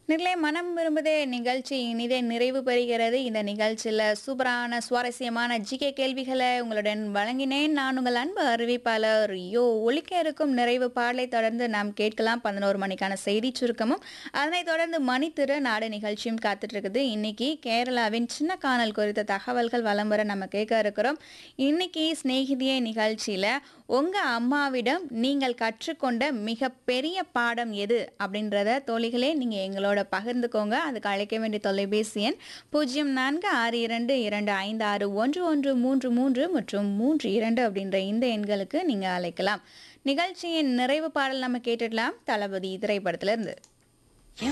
நிலை மனம் விரும்புதே நிகழ்ச்சி இனிதே நிறைவு பெறுகிறது இந்த நிகழ்ச்சியில் சூப்பரான சுவாரஸ்யமான ஜிகே கேள்விகளை உங்களுடன் வழங்கினேன் நான் உங்கள் அன்பு அறிவிப்பாளர் யோ ஒலிக்க இருக்கும் நிறைவு பாடலை தொடர்ந்து நாம் கேட்கலாம் பதினோரு மணிக்கான செய்தி சுருக்கமும் அதனைத் தொடர்ந்து மணித்திரு நாடு நிகழ்ச்சியும் காத்துட்டு இருக்குது இன்னைக்கு கேரளாவின் சின்ன காணல் குறித்த தகவல்கள் வலம் வர நம்ம கேட்க இருக்கிறோம் இன்னைக்கு சிநேகிதியே நிகழ்ச்சியில் உங்கள் அம்மாவிடம் நீங்கள் கற்றுக்கொண்ட மிகப்பெரிய பாடம் எது அப்படின்றத தோழிகளே நீங்கள் எங்களோட பகிர்ந்துக்கோங்க அதுக்கு அழைக்க வேண்டிய தொலைபேசி எண் பூஜ்ஜியம் நான்கு ஆறு இரண்டு இரண்டு ஐந்து ஆறு ஒன்று ஒன்று மூன்று மூன்று மற்றும் மூன்று இரண்டு அப்படின்ற இந்த எண்களுக்கு நீங்கள் அழைக்கலாம் நிகழ்ச்சியின் நிறைவு பாடல் நம்ம கேட்டுடலாம் தளபதி திரைப்படத்திலிருந்து